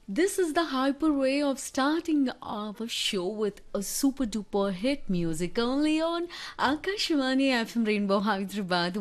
This is the hyper way of starting our show with a super duper hit music only on Akashvani FM Rainbow Hyderabad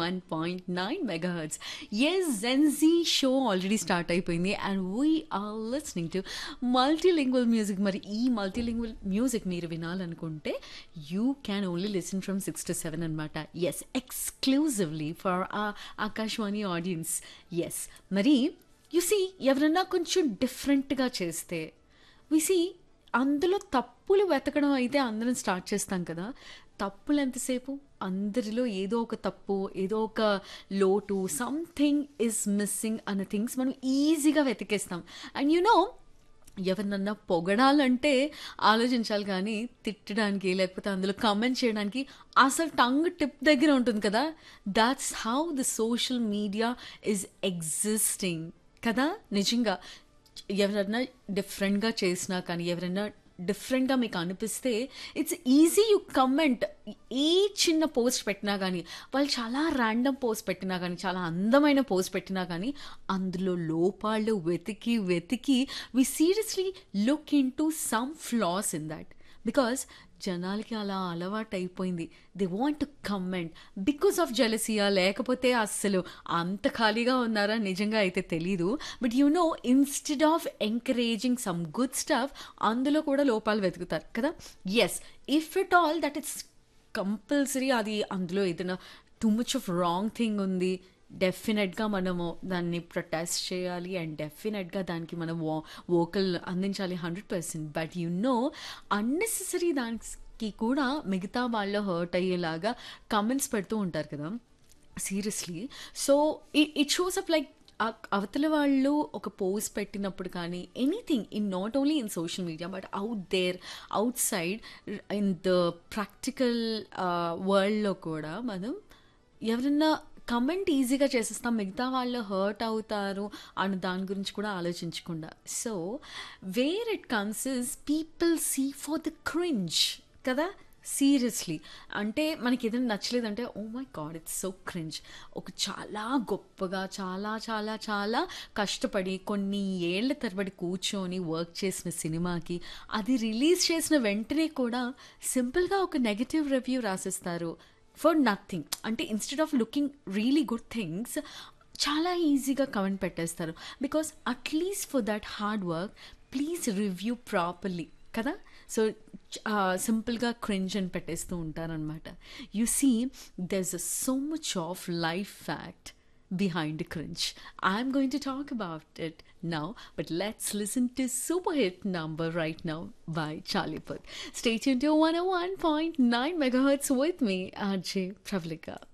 101.9 megahertz. Yes, Gen Z show already start అయిపోయింది and we are listening to multilingual music. మరి ఈ multilingual music మీరు వినాలనుకుంటే you can only listen from 6 to 7 అనమాట yes exclusively for Akashvani audience yes మరి you see ఎవరన్నా కొంచెం డిఫరెంట్గా చేస్తే విసి అందులో తప్పులు వెతకడం అయితే అందరం స్టార్ట్ చేస్తాం కదా తప్పులు ఎంతసేపు అందరిలో ఏదో ఒక తప్పు ఏదో ఒక లోటు సంథింగ్ ఇస్ మిస్సింగ్ అన్న థింగ్స్ మనం ఈజీగా వెతికేస్తాం అండ్ యు నో ఎవరినన్నా పొగడాలంటే ఆలోచించాలి కానీ తిట్టడానికి లేకపోతే అందులో కమెంట్ చేయడానికి అసలు టంగ్ టిప్ దగ్గర ఉంటుంది కదా that's how the social media is existing కదా నిజంగా ఎవరన్నా డిఫరెంట్గా చేసినా కానీ ఎవరైనా డిఫరెంట్గా మీకు అనిపిస్తే it's easy you comment a చిన్న పోస్ట్ పెట్టినా కానీ వాళ్ళు చాలా ర్యాండమ్ పోస్ట్ పెట్టినా కానీ చాలా అందమైన పోస్ట్ పెట్టినా కానీ అందులో లోపాలు వెతికి వెతికి we seriously look into some flaws in that because జనాలకి అలా అలవాటు అయిపోయింది they want to comment because of జెలసియా లేకపోతే అస్సలు అంత ఖాళీగా ఉన్నారా నిజంగా అయితే తెలీదు but you know instead of encouraging some good stuff అందులో కూడా లోపాలు వెతుకుతారు కదా yes if it all that it's compulsory అది అందులో ఏదైనా too much of wrong thing ఉంది డెఫినెట్గా మనము దాన్ని ప్రొటెస్ట్ చేయాలి అండ్ డెఫినెట్గా దానికి మనం వో వోకల్ అందించాలి hundred percent but you know unnecessary దానికి కూడా మిగతా వాళ్ళు హర్ట్ అయ్యేలాగా కమెంట్స్ పెడుతూ ఉంటారు కదా seriously so it shows up like అవతల వాళ్ళు ఒక పోస్ట్ పెట్టినప్పుడు కానీ anything in not only in social media but out there outside in the practical వరల్డ్లో కూడా మనం ఎవరన్నా కమెంట్ ఈజీగా చేసేస్తాం మిగతా వాళ్ళు హర్ట్ అవుతారు అని దాని గురించి కూడా ఆలోచించకుండా so where it comes is people see for the cringe కదా సీరియస్లీ అంటే మనకి ఏదైనా నచ్చలేదంటే oh my god it's so cringe ఒక చాలా గొప్పగా చాలా చాలా చాలా కష్టపడి కొన్ని ఏళ్ల తరబడి కూర్చొని వర్క్ చేసిన సినిమాకి అది రిలీజ్ చేసిన వెంటనే కూడా సింపుల్గా ఒక నెగటివ్ రివ్యూ రాసిస్తారు ఫర్ నథింగ్ అంటే instead of looking really good things చాలా ఈజీగా కమెంట్ పెట్టేస్తారు because at least for that hard work please review properly కదా సో సింపుల్గా క్రింజ్ అని పెట్టేస్తూ ఉంటారనమాట you see there's a so much of life fact behind cringe. I'm going to talk about it now, but let's listen to super hit number right now by Charlie Puth. Stay tuned to 101.9 megahertz with me, RJ Pravlika.